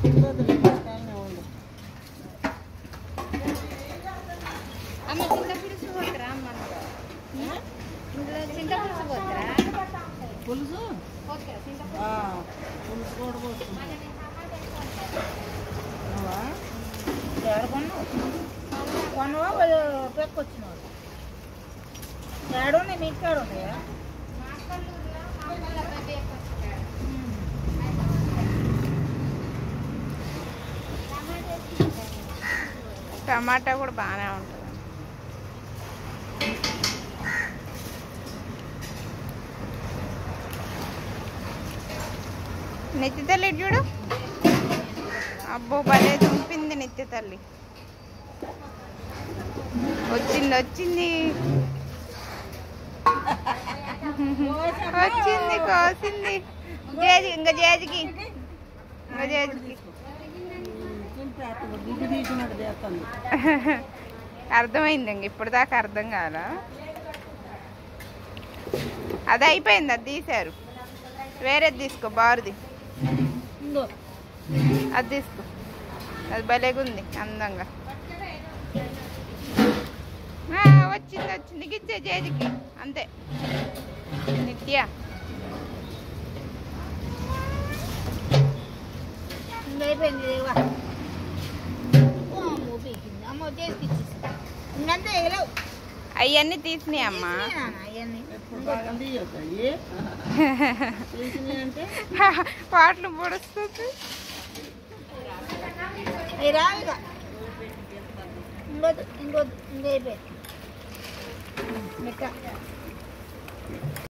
అమ్మ చింతపులుసు పోతురా అమ్మ ఇందులో చింతపులుసు పోతురా పులుసు పోతురా చింతపులుసు ఆ, పులుసు కూడా పోస్తుంది నువ్వా ఎక్కడ కొన్నావు కొన్నవా పెక్కొచ్చినావు ఏడున్నాయి మీకు కాడ ఉన్నాయా టమాటా కూడా బాగానే ఉంటుంది నిత్య తల్లి ఇటు చూడు అబ్బో భలే దుంపింది నిత్య తల్లి వచ్చింది వచ్చింది వచ్చింది కోసింది జేజి ఇంకా జేజికి ఇంకా జేజికి గుడ్డు తీసినట్టు చేస్తుంది అర్థమైంది ఇంక ఇప్పుడు దాకా అర్థం కాల అది అయిపోయింది అది తీశారు వేరేది తీసుకో బారుది ఇంకో అది తీసుకో అది భలేగుంది అందంగా ఆ, వచ్చింది వచ్చింది గిచ్చే జేజికి అంతే నిత్య ఇంకా అయిపోయింది దేవా అమ్మో పీకింది అమ్మో చేసి ఇంకంతే ఎగలేవు అవన్నీ తీసినాయి అమ్మా అవన్నీ ఎప్పుడు బాగా తీయొద్దు తీసినాయి అంటే పాటలు పొడుస్తుంది అవి రావు ఇక ఇంకొద్దు ఇంకొద్దు ఇంకా అయిపోయింది ఇంకా